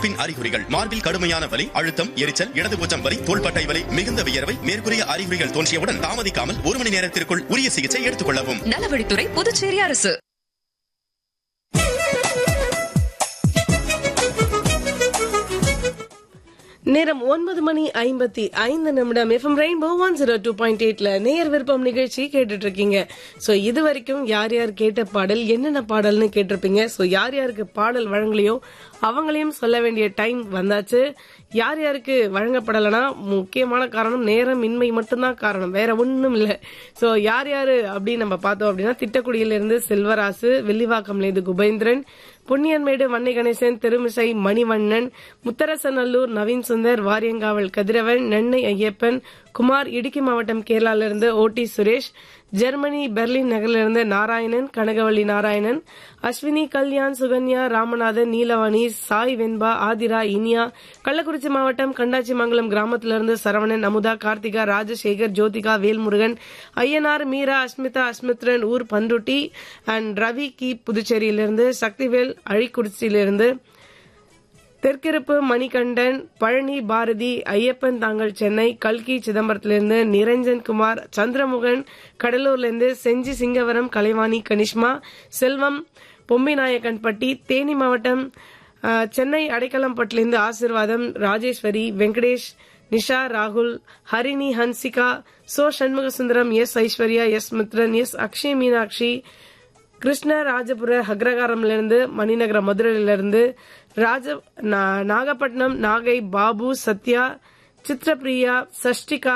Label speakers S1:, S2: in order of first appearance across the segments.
S1: பாதிப்பின் அறிகுறிகள் மார்பில் கடுமையான வலி அழுத்தம் எரிச்சல் இடதுபூச்சம் வலி தோள்பட்டை வலி மிகுந்த வியர்வை மேற்கூறிய அறிகுறிகள் தோன்றியவுடன் தாமதிக்காமல் ஒரு மணி நேரத்திற்குள் உரிய சிகிச்சை எடுத்துக் கொள்ளவும்
S2: நலவழித்துறை புதுச்சேரி அரசு
S3: நேரம் ஒன்பது மணி ஐம்பத்தி ஐந்து நிமிடம் FM rainbow one zero two point எயிட்ல நேயர் விருப்பம் நிகழ்ச்சி கேட்டுட்டு இருக்கீங்க சோ இது வரைக்கும் யார் யார் கேட்ட பாடல் என்னென்ன பாடல்னு கேட்டிருப்பீங்க சோ யார் யாருக்கு பாடல் வழங்கலையோ அவங்களையும் சொல்ல வேண்டிய டைம் வந்தாச்சு யார் யாருக்கு வழங்கப்படலைன்னா முக்கியமான காரணம் நேரம் இன்மை மட்டும்தான் காரணம் வேற ஒண்ணும் இல்ல சோ யார் யாரு அப்படின்னு நம்ம பார்த்தோம் அப்படின்னா திட்டக்குடியில இருந்து செல்வராசு வெள்ளிவாக்கம்ல இருந்து குபேந்திரன் புண்ணியன்மேடு வன்னை கணேசன் திருமிசை மணிவண்ணன் முத்தரசநல்லூர் நவீன் சுந்தர் வாரியங்காவல் கதிரவன் நென்னை ஐயப்பன் குமார் இடுக்கி மாவட்டம் கேரளாவிலிருந்து ஓடி சுரேஷ் ஜெர்மனி பெர்லின் நகரிலிருந்து நாராயணன் கனகவள்ளி நாராயணன் அஸ்வினி கல்யாண் சுகன்யா ராமநாதன் நீலவாணி சாய் வெண்பா ஆதிரா இனியா கள்ளக்குறிச்சி மாவட்டம் கண்டாச்சிமங்கலம் கிராமத்திலிருந்து சரவணன் அமுதா கார்த்திகா ராஜசேகர் ஜோதிகா வேல்முருகன் ஐயனார் மீரா அஸ்மிதா அஸ்மித்ரன் ஊர் பண்ருட்டி அண்ட் ரவி கி புதுச்சேரியிலிருந்து சக்திவேல் அழிக்குறிச்சியிலிருந்து தெற்கிருப்பு மணிகண்டன் பழனி பாரதி ஐயப்பன் தாங்கள் சென்னை கல்கி சிதம்பரத்திலிருந்து நிரஞ்சன் குமார் சந்திரமுகன் கடலூர்லேருந்து செஞ்சி சிங்கவரம் கலைவாணி கனிஷ்மா செல்வம் பொம்மிநாயக்கன்பட்டி தேனி மாவட்டம் அஹ், சென்னை அடைக்கலம்பட்டிலிருந்து ஆசிர்வாதம் ராஜேஸ்வரி வெங்கடேஷ் நிஷா ராகுல் ஹரிணி ஹன்சிகா சோ Shanmugasundaram S Aishwarya S Mithran S Akshay Meenakshi Krishna Rajapura அக்ரகாரம்லேருந்து மணிநகர மதுரையிலிருந்து ராஜ நா- நாகப்பட்டினம் நாகை பாபு சத்யா சித்ரபிரியா சஷ்டிகா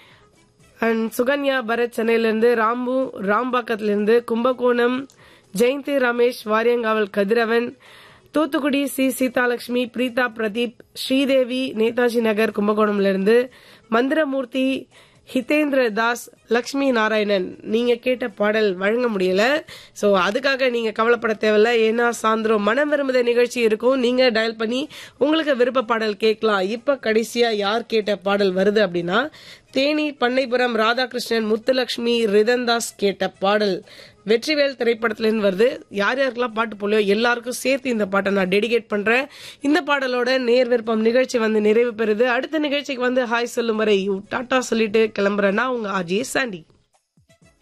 S3: அண்ட் சுகன்யா பரத் சென்னையிலிருந்து ராம்பு ராம்பாக்கத்திலிருந்து கும்பகோணம் ஜெயந்தி ரமேஷ் வாரியங்காவல் கதிரவன் தூத்துக்குடி சி சீதாலட்சுமி பிரீதா பிரதீப் ஸ்ரீதேவி நேதாஜி நகர் கும்பகோணம்லிருந்து மந்திரமூர்த்தி ஹிதேந்திர தாஸ் லக்ஷ்மி நாராயணன் நீங்க கேட்ட பாடல் வழங்க முடியல சோ அதுக்காக நீங்க கவலைப்பட தேவையில்ல ஏன்னா சாயந்தரம் மனம் விரும்புத நிகழ்ச்சி இருக்கும் நீங்க டயல் பண்ணி உங்களுக்கு விருப்ப பாடல் கேட்கலாம் இப்ப கடைசியா யார் கேட்ட பாடல் வருது அப்படின்னா தேனி பண்ணைபுரம் ராதாகிருஷ்ணன் முத்துலட்சுமி ரிதன்தாஸ் கேட்ட பாடல் வெற்றிவேல் திரைப்படத்துலேருந்து வருது யார் யாருக்கெல்லாம் பாட்டு போலையோ எல்லாருக்கும் சேர்த்து இந்த பாட்டை நான் டெடிகேட் பண்றேன் இந்த பாடலோட நேர் விருப்பம் நிகழ்ச்சி வந்து நிறைவு பெறுது அடுத்த நிகழ்ச்சிக்கு வந்து ஹாய் சொல்லும் வரை டாட்டா சொல்லிட்டு கிளம்புறேன்னா உங்க அஜய் சாண்டி